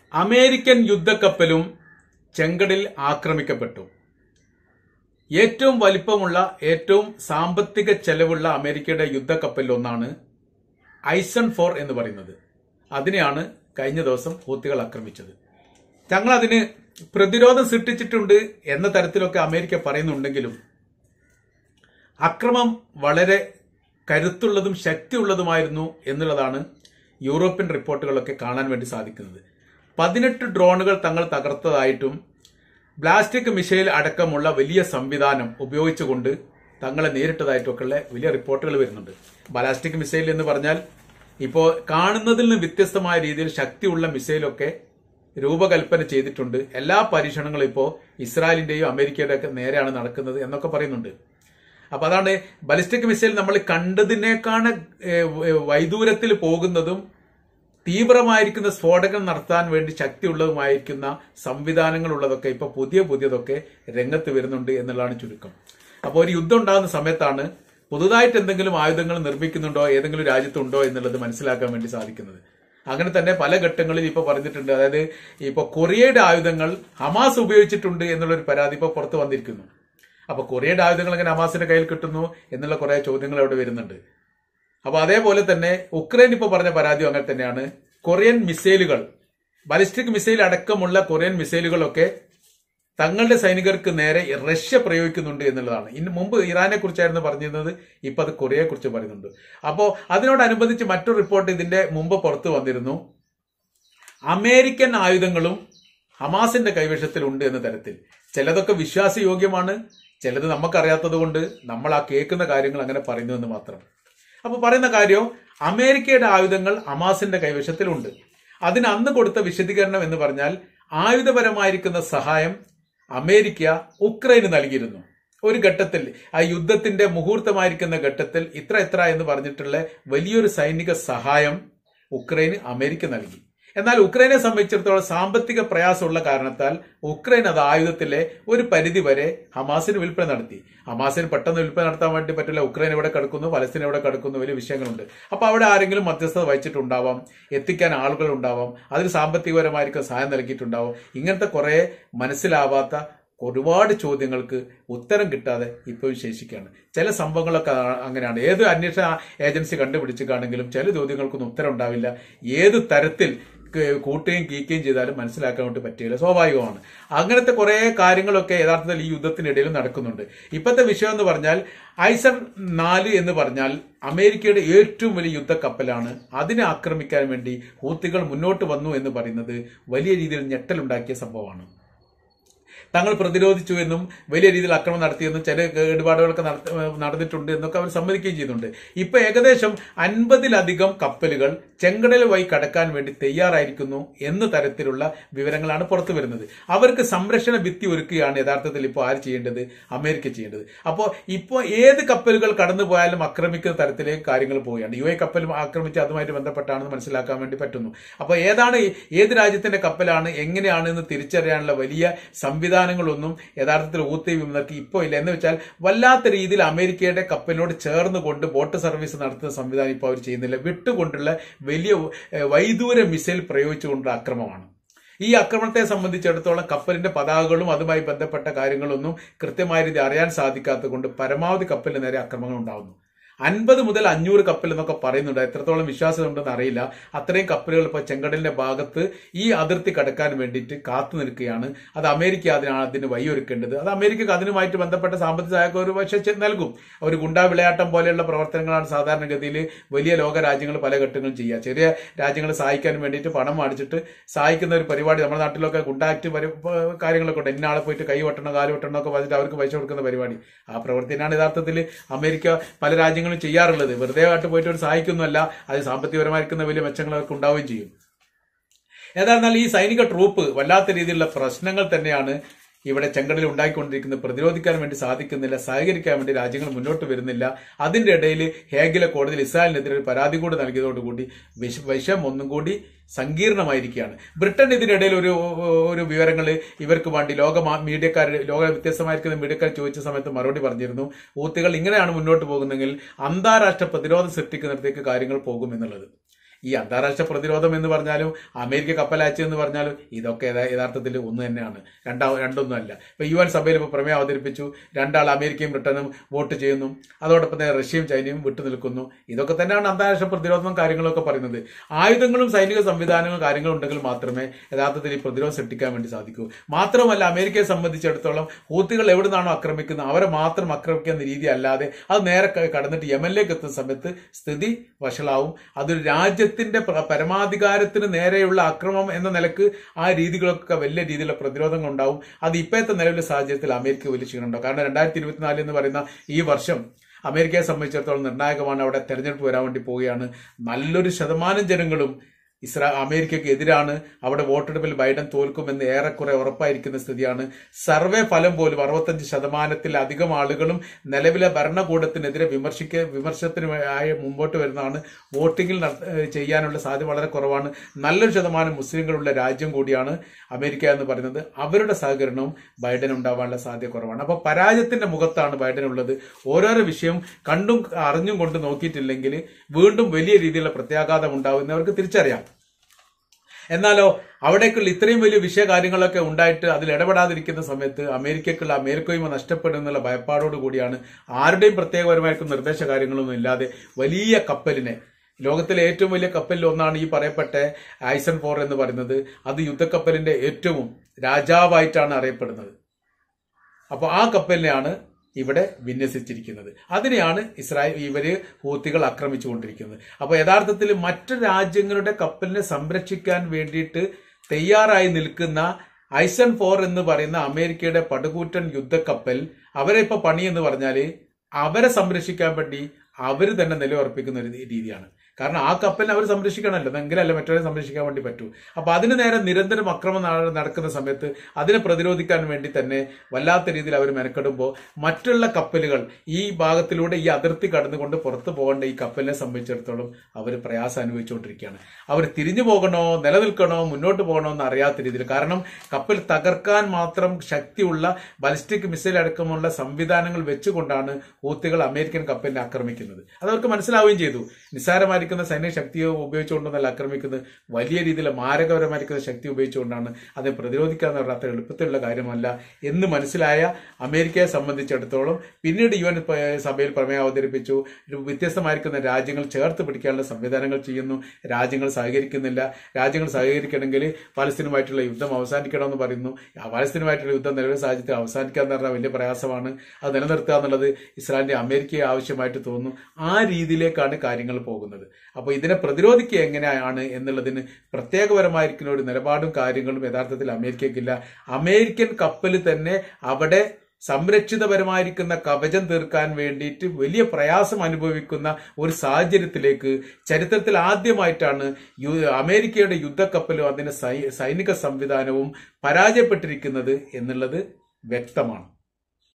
American യുദ്ധക്കപ്പലും ചെങ്കടിൽ ആക്രമിക്കപ്പെട്ടു ഏറ്റവും വലിപ്പമുള്ള ഏറ്റവും സാമ്പത്തിക ചെലവുള്ള അമേരിക്കയുടെ യുദ്ധക്കപ്പലിൽ ഒന്നാണ് ഐസൺ ഫോർ എന്ന് പറയുന്നത് അതിനെയാണ് കഴിഞ്ഞ ദിവസം ഹൂത്തികൾ ആക്രമിച്ചത് ഞങ്ങൾ അതിന് പ്രതിരോധം സൃഷ്ടിച്ചിട്ടുണ്ട് എന്ന തരത്തിലൊക്കെ അമേരിക്ക പറയുന്നുണ്ടെങ്കിലും അക്രമം വളരെ കരുത്തുള്ളതും ശക്തിയുള്ളതുമായിരുന്നു എന്നുള്ളതാണ് യൂറോപ്യൻ റിപ്പോർട്ടുകളൊക്കെ കാണാൻ വേണ്ടി സാധിക്കുന്നത് പതിനെട്ട് ഡ്രോണുകൾ തങ്ങൾ തകർത്തതായിട്ടും ബ്ലാസ്റ്റിക് മിസൈൽ അടക്കമുള്ള വലിയ സംവിധാനം ഉപയോഗിച്ചുകൊണ്ട് തങ്ങളെ നേരിട്ടതായിട്ടൊക്കെയുള്ള വലിയ റിപ്പോർട്ടുകൾ വരുന്നുണ്ട് ബലാസ്റ്റിക് മിസൈൽ എന്ന് പറഞ്ഞാൽ ഇപ്പോൾ കാണുന്നതിൽ നിന്ന് വ്യത്യസ്തമായ രീതിയിൽ ശക്തിയുള്ള മിസൈലൊക്കെ രൂപകൽപ്പന ചെയ്തിട്ടുണ്ട് എല്ലാ പരീക്ഷണങ്ങളും ഇപ്പോൾ ഇസ്രായേലിന്റെയും അമേരിക്കയുടെ ഒക്കെ നേരെയാണ് നടക്കുന്നത് എന്നൊക്കെ പറയുന്നുണ്ട് അപ്പൊ അതാണ് ബലിസ്റ്റിക് മിസൈൽ നമ്മൾ കണ്ടതിനേക്കാൾ വൈദൂരത്തിൽ പോകുന്നതും തീവ്രമായിരിക്കുന്ന സ്ഫോടനം നടത്താൻ വേണ്ടി ശക്തിയുള്ളതുമായിരിക്കുന്ന സംവിധാനങ്ങൾ ഉള്ളതൊക്കെ ഇപ്പൊ പുതിയ പുതിയതൊക്കെ രംഗത്ത് വരുന്നുണ്ട് എന്നുള്ളതാണ് ചുരുക്കം അപ്പോൾ ഒരു യുദ്ധം ഉണ്ടാകുന്ന സമയത്താണ് പുതുതായിട്ട് എന്തെങ്കിലും ആയുധങ്ങൾ നിർമ്മിക്കുന്നുണ്ടോ ഏതെങ്കിലും രാജ്യത്തുണ്ടോ എന്നുള്ളത് മനസ്സിലാക്കാൻ വേണ്ടി സാധിക്കുന്നത് അങ്ങനെ തന്നെ പല ഘട്ടങ്ങളിൽ ഇപ്പൊ പറഞ്ഞിട്ടുണ്ട് അതായത് ഇപ്പൊ കൊറിയയുടെ ആയുധങ്ങൾ ഹമാസ് ഉപയോഗിച്ചിട്ടുണ്ട് എന്നുള്ളൊരു പരാതി ഇപ്പൊ പുറത്തു വന്നിരിക്കുന്നു അപ്പൊ കൊറിയയുടെ ആയുധങ്ങൾ എങ്ങനെ ഹമാസിന്റെ കയ്യിൽ കിട്ടുന്നു എന്നുള്ള കുറെ ചോദ്യങ്ങൾ അവിടെ വരുന്നുണ്ട് അപ്പൊ അതേപോലെ തന്നെ ഉക്രൈൻ ഇപ്പൊ പറഞ്ഞ പരാതി അങ്ങനെ തന്നെയാണ് കൊറിയൻ മിസൈലുകൾ ബാലിസ്റ്റിക് മിസൈൽ അടക്കമുള്ള കൊറിയൻ മിസൈലുകളൊക്കെ തങ്ങളുടെ സൈനികർക്ക് നേരെ റഷ്യ പ്രയോഗിക്കുന്നുണ്ട് എന്നുള്ളതാണ് ഇന്ന് മുമ്പ് ഇറാനെ കുറിച്ചായിരുന്നു പറഞ്ഞിരുന്നത് ഇപ്പൊ അത് കൊറിയയെ കുറിച്ച് പറയുന്നുണ്ട് അപ്പോ അതിനോടനുബന്ധിച്ച് മറ്റൊരു റിപ്പോർട്ട് ഇതിന്റെ മുമ്പ് പുറത്തു വന്നിരുന്നു അമേരിക്കൻ ആയുധങ്ങളും ഹമാസിന്റെ കൈവശത്തിലുണ്ട് എന്ന തരത്തിൽ ചിലതൊക്കെ വിശ്വാസയോഗ്യമാണ് ചിലത് നമുക്കറിയാത്തത് കൊണ്ട് നമ്മൾ ആ കേൾക്കുന്ന കാര്യങ്ങൾ അങ്ങനെ പറയുന്നുവെന്ന് മാത്രം അപ്പൊ പറയുന്ന കാര്യം അമേരിക്കയുടെ ആയുധങ്ങൾ ഹമാസിന്റെ കൈവശത്തിലുണ്ട് അതിന് അന്ന് കൊടുത്ത വിശദീകരണം എന്ന് പറഞ്ഞാൽ ആയുധപരമായിരിക്കുന്ന സഹായം അമേരിക്ക ഉക്രൈന് നൽകിയിരുന്നു ഒരു ഘട്ടത്തിൽ ആ യുദ്ധത്തിന്റെ മുഹൂർത്തമായിരിക്കുന്ന ഘട്ടത്തിൽ ഇത്ര എത്ര എന്ന് പറഞ്ഞിട്ടുള്ള വലിയൊരു സൈനിക സഹായം ഉക്രൈന് അമേരിക്ക നൽകി എന്നാൽ ഉക്രൈനെ സംബന്ധിച്ചിടത്തോളം സാമ്പത്തിക പ്രയാസമുള്ള കാരണത്താൽ ഉക്രൈൻ അത് ആയുധത്തിലെ ഒരു പരിധി വരെ ഹമാസിന് വിൽപ്പന നടത്തി ഹമാസിന് പെട്ടെന്ന് വിൽപ്പന നടത്താൻ വേണ്ടി പറ്റില്ല ഉക്രൈൻ എവിടെ കിടക്കുന്നു ഫലസ്തീൻ എവിടെ കിടക്കുന്നു വലിയ വിഷയങ്ങളുണ്ട് അപ്പൊ അവിടെ ആരെങ്കിലും മധ്യസ്ഥത വഹിച്ചിട്ടുണ്ടാവാം എത്തിക്കാൻ ആളുകൾ ഉണ്ടാവാം അതിന് സാമ്പത്തികപരമായിരിക്കും സഹായം നൽകിയിട്ടുണ്ടാവാം ഇങ്ങനത്തെ കുറെ മനസ്സിലാവാത്ത ഒരുപാട് ചോദ്യങ്ങൾക്ക് ഉത്തരം കിട്ടാതെ ഇപ്പോൾ ശേഷിക്കുകയാണ് ചില സംഭവങ്ങളൊക്കെ ആ- അങ്ങനെയാണ് ഏത് അന്വേഷണ ഏജൻസി കണ്ടുപിടിച്ചിട്ടാണെങ്കിലും ചില ചോദ്യങ്ങൾക്കൊന്നും ഉത്തരം ഉണ്ടാവില്ല ഏത് തരത്തിൽ ക- കൂട്ടുകയും കീക്കുകയും ചെയ്താലും മനസ്സിലാക്കാൻ വേണ്ടി പറ്റില്ല സ്വാഭാവികമാണ് അങ്ങനത്തെ കുറെ കാര്യങ്ങളൊക്കെ യഥാർത്ഥത്തിൽ ഈ യുദ്ധത്തിനിടയിൽ നടക്കുന്നുണ്ട് ഇപ്പോഴത്തെ വിഷയം എന്ന് പറഞ്ഞാൽ ഐസർ നാല് എന്ന് പറഞ്ഞാൽ അമേരിക്കയുടെ ഏറ്റവും വലിയ യുദ്ധക്കപ്പലാണ് അതിനെ ആക്രമിക്കാൻ വേണ്ടി ഹൂത്തികൾ മുന്നോട്ട് വന്നു എന്ന് പറയുന്നത് വലിയ രീതിയിൽ ഞെട്ടലുണ്ടാക്കിയ സംഭവമാണ് തങ്ങൾ പ്രതിരോധിച്ചു എന്നും വലിയ രീതിയിൽ ആക്രമണം നടത്തിയെന്നും ചില കേടുപാടുകളൊക്കെ നടത്ത- നടന്നിട്ടുണ്ട് എന്നൊക്കെ അവർ സമ്മതിക്കുകയും ചെയ്യുന്നുണ്ട് ഇപ്പൊ ഏകദേശം അൻപതിലധികം കപ്പലുകൾ ചെങ്കടൽ വഴി കടക്കാൻ വേണ്ടി തയ്യാറായിരിക്കുന്നു എന്ന തരത്തിലുള്ള വിവരങ്ങളാണ് പുറത്തു വരുന്നത് അവർക്ക് സംരക്ഷണ ഭിത്തി ഒരുക്കുകയാണ് യഥാർത്ഥത്തിൽ ഇപ്പോൾ ആര് ചെയ്യേണ്ടത് അമേരിക്ക ചെയ്യേണ്ടത് അപ്പോൾ ഇപ്പോൾ ഏത് കപ്പലുകൾ കടന്നു പോയാലും ആക്രമിക്കുന്ന തരത്തിലേക്ക് കാര്യങ്ങൾ പോവുകയാണ് യു എ കപ്പലും ആക്രമിച്ച് അതുമായിട്ട് ബന്ധപ്പെട്ടാണെന്ന് മനസ്സിലാക്കാൻ വേണ്ടി പറ്റുന്നു അപ്പോൾ ഏതാണ് ഏത് രാജ്യത്തിന്റെ കപ്പലാണ് എങ്ങനെയാണ് എന്ന് തിരിച്ചറിയാനുള്ള വലിയ സംവിധാനങ്ങളൊന്നും യഥാർത്ഥത്തിൽ ഊത്തി വിമതർക്ക് ഇപ്പോൾ ഇല്ല എന്ന് വെച്ചാൽ വല്ലാത്ത രീതിയിൽ അമേരിക്കയുടെ കപ്പലിനോട് ചേർന്നുകൊണ്ട് ബോട്ട് സർവീസ് നടത്തുന്ന സംവിധാനം ഇപ്പോൾ അവർ ചെയ്യുന്നില്ല വിട്ടുകൊണ്ടുള്ള വലിയ ഏഹ്, വൈദൂര മിസൈൽ പ്രയോഗിച്ചുകൊണ്ടുള്ള ആക്രമണമാണ് ഈ ആക്രമണത്തെ സംബന്ധിച്ചിടത്തോളം കപ്പലിന്റെ പതാകകളും അതുമായി ബന്ധപ്പെട്ട കാര്യങ്ങളൊന്നും കൃത്യമായ രീതി അറിയാൻ സാധിക്കാത്തത് കൊണ്ട് പരമാവധി കപ്പലിന് നേരെ ആക്രമണങ്ങൾ ഉണ്ടാകുന്നു അൻപത് മുതൽ അഞ്ഞൂറ് കപ്പൽ എന്നൊക്കെ പറയുന്നുണ്ട് എത്രത്തോളം വിശ്വാസം ഉണ്ടെന്ന് അറിയില്ല അത്രയും കപ്പലുകൾ ഇപ്പോൾ ചെങ്കടലിന്റെ ഭാഗത്ത് ഈ അതിർത്തി കടക്കാൻ വേണ്ടിയിട്ട് കാത്തു നിൽക്കുകയാണ് അത് അമേരിക്ക അതിനാണ് അതിന് വഴിയൊരുക്കേണ്ടത് അത് അമേരിക്കക്ക് അതിനുമായിട്ട് ബന്ധപ്പെട്ട സാമ്പത്തിക സഹായമൊക്കെ ഒരു പക്ഷേ ചെ- നൽകും ഒരു ഗുണ്ടാ വിളയാട്ടം പോലെയുള്ള പ്രവർത്തനങ്ങളാണ് സാധാരണഗതിയിൽ വലിയ ലോക രാജ്യങ്ങൾ പല ഘട്ടങ്ങളും ചെയ്യുക ചെറിയ രാജ്യങ്ങളെ സഹായിക്കാൻ വേണ്ടിയിട്ട് പണം മേടിച്ചിട്ട് സഹായിക്കുന്ന ഒരു പരിപാടി നമ്മുടെ നാട്ടിലൊക്കെ ഗുണ്ടാക്ട് പരി- പ- കാര്യങ്ങളൊക്കെ ഉണ്ട് ഇന്ന ആളെ പോയിട്ട് കൈ വെട്ടണം കാല് വെട്ടണം ഒക്കെ പറഞ്ഞിട്ട് അവർക്ക് പൈസ കൊടുക്കുന്ന പരിപാടി ആ പ്രവൃത്തിനാണ് യഥാർത്ഥത്തിൽ അമേരിക്ക പല രാജ്യങ്ങളും ചെയ്യാറുള്ളത് വെറുതെ ആയിട്ട് പോയിട്ട് ഒരു സഹായിക്കൊന്നുമല്ല അത് സാമ്പത്തികപരമായിരിക്കുന്ന വലിയ മെച്ചങ്ങൾ അവർക്ക് ഉണ്ടാവുകയും ചെയ്യും ഏതായിരുന്നാൽ ഈ സൈനിക ട്രൂപ്പ് വല്ലാത്ത രീതിയിലുള്ള പ്രശ്നങ്ങൾ തന്നെയാണ് ഇവിടെ ചെങ്കടലിൽ ഉണ്ടായിക്കൊണ്ടിരിക്കുന്നത് പ്രതിരോധിക്കാൻ വേണ്ടി സാധിക്കുന്നില്ല സഹകരിക്കാൻ വേണ്ടി രാജ്യങ്ങൾ മുന്നോട്ട് വരുന്നില്ല അതിന്റെ ഇടയിൽ ഹേഗിലെ കോടതിയിൽ ഇസ്രായേലിനെതിരെ ഒരു പരാതി കൂടി നൽകിയതോടുകൂടി വിഷ- വിഷയം ഒന്നും കൂടി സങ്കീർണമായിരിക്കുകയാണ് ബ്രിട്ടൻ ഇതിനിടയിൽ ഒരു ഒരു വിവരങ്ങൾ ഇവർക്ക് വേണ്ടി ലോക മാ- മീഡിയക്കാർ ലോക വ്യത്യസ്തമായിരിക്കുന്ന മീഡിയക്കാർ ചോദിച്ച സമയത്ത് മറുപടി പറഞ്ഞിരുന്നു ഊത്തുകൾ ഇങ്ങനെയാണ് മുന്നോട്ട് പോകുന്നതെങ്കിൽ അന്താരാഷ്ട്ര പ്രതിരോധം സൃഷ്ടിക്കുന്നിടത്തേക്ക് കാര്യങ്ങൾ പോകും എന്നുള്ളത് ഈ അന്താരാഷ്ട്ര പ്രതിരോധം എന്ന് പറഞ്ഞാലും അമേരിക്ക കപ്പലയച്ചു എന്ന് പറഞ്ഞാലും ഇതൊക്കെ യഥാ- യഥാർത്ഥത്തിൽ ഒന്ന് തന്നെയാണ് രണ്ടാ രണ്ടൊന്നുമല്ല ഇപ്പൊ യു എൻ സഭയിൽ ഇപ്പോൾ പ്രമേയം അവതരിപ്പിച്ചു രണ്ടാൾ അമേരിക്കയും ബ്രിട്ടനും വോട്ട് ചെയ്യുന്നു അതോടൊപ്പം തന്നെ റഷ്യയും ചൈനയും വിട്ടുനിൽക്കുന്നു ഇതൊക്കെ തന്നെയാണ് അന്താരാഷ്ട്ര പ്രതിരോധവും കാര്യങ്ങളൊക്കെ പറയുന്നത് ആയുധങ്ങളും സൈനിക സംവിധാനങ്ങളും കാര്യങ്ങളും ഉണ്ടെങ്കിൽ മാത്രമേ യഥാർത്ഥത്തിൽ ഈ പ്രതിരോധം സൃഷ്ടിക്കാൻ വേണ്ടി സാധിക്കൂ മാത്രമല്ല അമേരിക്കയെ സംബന്ധിച്ചിടത്തോളം ഹൂത്തികൾ എവിടെ നിന്നാണോ ആക്രമിക്കുന്നത് അവരെ മാത്രം ആക്രമിക്കുന്ന രീതി അല്ലാതെ അത് നേരെ ക- കടന്നിട്ട് യമനിലേക്ക് എത്തുന്ന സമയത്ത് സ്ഥിതി വഷളാവും അതൊരു രാജ്യത്തിന്റെ പ്ര- പരമാധികാരത്തിന് നേരെയുള്ള അക്രമം എന്ന നിലക്ക് ആ രീതികളൊക്കെ വലിയ രീതിയിലുള്ള പ്രതിരോധങ്ങൾ ഉണ്ടാവും അത് ഇപ്പോഴത്തെ നിലവിലെ സാഹചര്യത്തിൽ അമേരിക്ക വലിയ ക്ഷീണം ഉണ്ടാവും കാരണം രണ്ടായിരത്തി ഇരുപത്തിനാല് എന്ന് പറയുന്ന ഈ വർഷം അമേരിക്കയെ സംബന്ധിച്ചിടത്തോളം നിർണായകമാണ് അവിടെ തെരഞ്ഞെടുപ്പ് വരാൻ വേണ്ടി പോവുകയാണ് നല്ലൊരു ശതമാനം ജനങ്ങളും ഇസ്രാ അമേരിക്കയ്ക്ക് എതിരാണ് അവിടെ വോട്ടെടുപ്പിൽ ബൈഡൻ തോൽക്കുമെന്ന് ഏറെക്കുറെ ഉറപ്പായിരിക്കുന്ന സ്ഥിതിയാണ് സർവേ ഫലം പോലും അറുപത്തഞ്ച് ശതമാനത്തിലധികം ആളുകളും നിലവിലെ ഭരണകൂടത്തിനെതിരെ വിമർശിക്ക വിമർശനത്തിന് ആയി മുമ്പോട്ട് വരുന്നതാണ് വോട്ടിങ്ങിൽ നട- ഏഹ് ചെയ്യാനുള്ള സാധ്യത വളരെ കുറവാണ് നല്ലൊരു ശതമാനം മുസ്ലിങ്ങളുള്ള രാജ്യം കൂടിയാണ് അമേരിക്ക എന്ന് പറയുന്നത് അവരുടെ സഹകരണവും ബൈഡൻ ഉണ്ടാവാനുള്ള സാധ്യത കുറവാണ് അപ്പൊ പരാജയത്തിന്റെ മുഖത്താണ് ബൈഡൻ ഉള്ളത് ഓരോരോ വിഷയം കണ്ടും അറിഞ്ഞും കൊണ്ട് നോക്കിയിട്ടില്ലെങ്കിൽ വീണ്ടും വലിയ രീതിയിലുള്ള പ്രത്യാഘാതം ഉണ്ടാവുമെന്ന് അവർക്ക് തിരിച്ചറിയാം എന്നാലോ അവിടേക്കുള്ള ഇത്രയും വലിയ വിഷയ കാര്യങ്ങളൊക്കെ ഉണ്ടായിട്ട് അതിൽ ഇടപെടാതിരിക്കുന്ന സമയത്ത് അമേരിക്കക്കുള്ള അമേരിക്കയും നഷ്ടപ്പെടുന്നുള്ള ഭയപ്പാടോട് കൂടിയാണ് ആരുടെയും പ്രത്യേകപരമായിരിക്കും നിർദ്ദേശ കാര്യങ്ങളൊന്നും ഇല്ലാതെ വലിയ കപ്പലിനെ ലോകത്തിലെ ഏറ്റവും വലിയ കപ്പലിൽ ഒന്നാണ് ഈ പറയപ്പെട്ട ഐസൺ ഫോർ എന്ന് പറയുന്നത് അത് യുദ്ധക്കപ്പലിന്റെ ഏറ്റവും രാജാവായിട്ടാണ് അറിയപ്പെടുന്നത് അപ്പോൾ ആ കപ്പലിനെയാണ് ഇവിടെ വിന്യസിച്ചിരിക്കുന്നത് അതിനെയാണ് ഇസ്രായേൽ ഇവര് ഹൂത്തികൾ ആക്രമിച്ചുകൊണ്ടിരിക്കുന്നത് അപ്പോൾ യഥാർത്ഥത്തിൽ മറ്റു രാജ്യങ്ങളുടെ കപ്പലിനെ സംരക്ഷിക്കാൻ വേണ്ടിയിട്ട് തയ്യാറായി നിൽക്കുന്ന ഐസൺ ഫോർ എന്ന് പറയുന്ന അമേരിക്കയുടെ പടുകൂറ്റൻ യുദ്ധക്കപ്പൽ അവരെ ഇപ്പൊ പണി എന്ന് പറഞ്ഞാല് അവരെ സംരക്ഷിക്കാൻ വേണ്ടി അവർ തന്നെ നിലയുറപ്പിക്കുന്ന ഒരു രീതിയാണ് കാരണം ആ കപ്പലിനെ അവർ സംരക്ഷിക്കണമല്ലോ എങ്കിലല്ല മറ്റവരെ സംരക്ഷിക്കാൻ വേണ്ടി പറ്റൂ അപ്പൊ അതിന് നേരെ നിരന്തരം അക്രമം നട- നടക്കുന്ന സമയത്ത് അതിനെ പ്രതിരോധിക്കാൻ വേണ്ടി തന്നെ വല്ലാത്ത രീതിയിൽ അവർ മെനക്കെടുമ്പോൾ മറ്റുള്ള കപ്പലുകൾ ഈ ഭാഗത്തിലൂടെ ഈ അതിർത്തി കടന്നുകൊണ്ട് പുറത്തു പോകേണ്ട ഈ കപ്പലിനെ സംബന്ധിച്ചിടത്തോളം അവർ പ്രയാസം അനുഭവിച്ചുകൊണ്ടിരിക്കുകയാണ് അവർ തിരിഞ്ഞു പോകണോ നിലനിൽക്കണോ മുന്നോട്ട് പോകണോ എന്ന് അറിയാത്ത രീതിയിൽ കാരണം കപ്പൽ തകർക്കാൻ മാത്രം ശക്തിയുള്ള ബലിസ്റ്റിക് മിസൈൽ അടക്കമുള്ള സംവിധാനങ്ങൾ വെച്ചുകൊണ്ടാണ് ഹൂത്തികൾ അമേരിക്കൻ കപ്പലിനെ ആക്രമിക്കുന്നത് അത് അവർക്ക് മനസ്സിലാവുകയും ചെയ്തു നിസ്സാരമായിരിക്കുന്ന സൈനിക ശക്തിയോ ഉപയോഗിച്ചുകൊണ്ടൊന്നല്ല ആക്രമിക്കുന്നത് വലിയ രീതിയിൽ മാരകപരമായിരിക്കുന്ന ശക്തി ഉപയോഗിച്ചുകൊണ്ടാണ് അതിനെ പ്രതിരോധിക്കുക എന്ന് പറഞ്ഞാൽ അത്ര എളുപ്പത്തിലുള്ള കാര്യമല്ല എന്ന് മനസ്സിലായ അമേരിക്കയെ സംബന്ധിച്ചിടത്തോളം പിന്നീട് യു എൻ സഭയിൽ പ്രമേയം അവതരിപ്പിച്ചു ഒരു വ്യത്യസ്തമായിരിക്കുന്ന രാജ്യങ്ങൾ ചേർത്ത് പിടിക്കാനുള്ള സംവിധാനങ്ങൾ ചെയ്യുന്നു രാജ്യങ്ങൾ സഹകരിക്കുന്നില്ല രാജ്യങ്ങൾ സഹകരിക്കണമെങ്കിൽ പാലസ്തീനുമായിട്ടുള്ള യുദ്ധം അവസാനിക്കണമെന്ന് പറയുന്നു ആ പാലസ്തീനുമായിട്ടുള്ള യുദ്ധം നിലവിലെ സാഹചര്യത്തിൽ അവസാനിക്കുക എന്ന് പറഞ്ഞാൽ വലിയ പ്രയാസമാണ് അത് നിലനിർത്തുക എന്നുള്ളത് ഇസ്രായേലിന്റെ അമേരിക്കയെ ആവശ്യമായിട്ട് തോന്നുന്നു ആ രീതിയിലേക്കാണ് കാര്യങ്ങൾ പോകുന്നത് അപ്പോൾ ഇതിനെ പ്രതിരോധിക്കുക എങ്ങനെയാണ് എന്നുള്ളതിന് പ്രത്യേകപരമായിരിക്കുന്ന ഒരു നിലപാടും കാര്യങ്ങളും യഥാർത്ഥത്തിൽ അമേരിക്കയ്ക്കില്ല അമേരിക്കൻ കപ്പൽ തന്നെ അവിടെ സംരക്ഷിതപരമായിരിക്കുന്ന കവചം തീർക്കാൻ വേണ്ടിയിട്ട് വലിയ പ്രയാസം അനുഭവിക്കുന്ന ഒരു സാഹചര്യത്തിലേക്ക് ചരിത്രത്തിൽ ആദ്യമായിട്ടാണ് യു- അമേരിക്കയുടെ യുദ്ധക്കപ്പലും അതിന്റെ സൈ- സൈനിക സംവിധാനവും പരാജയപ്പെട്ടിരിക്കുന്നത് എന്നുള്ളത് വ്യക്തമാണ്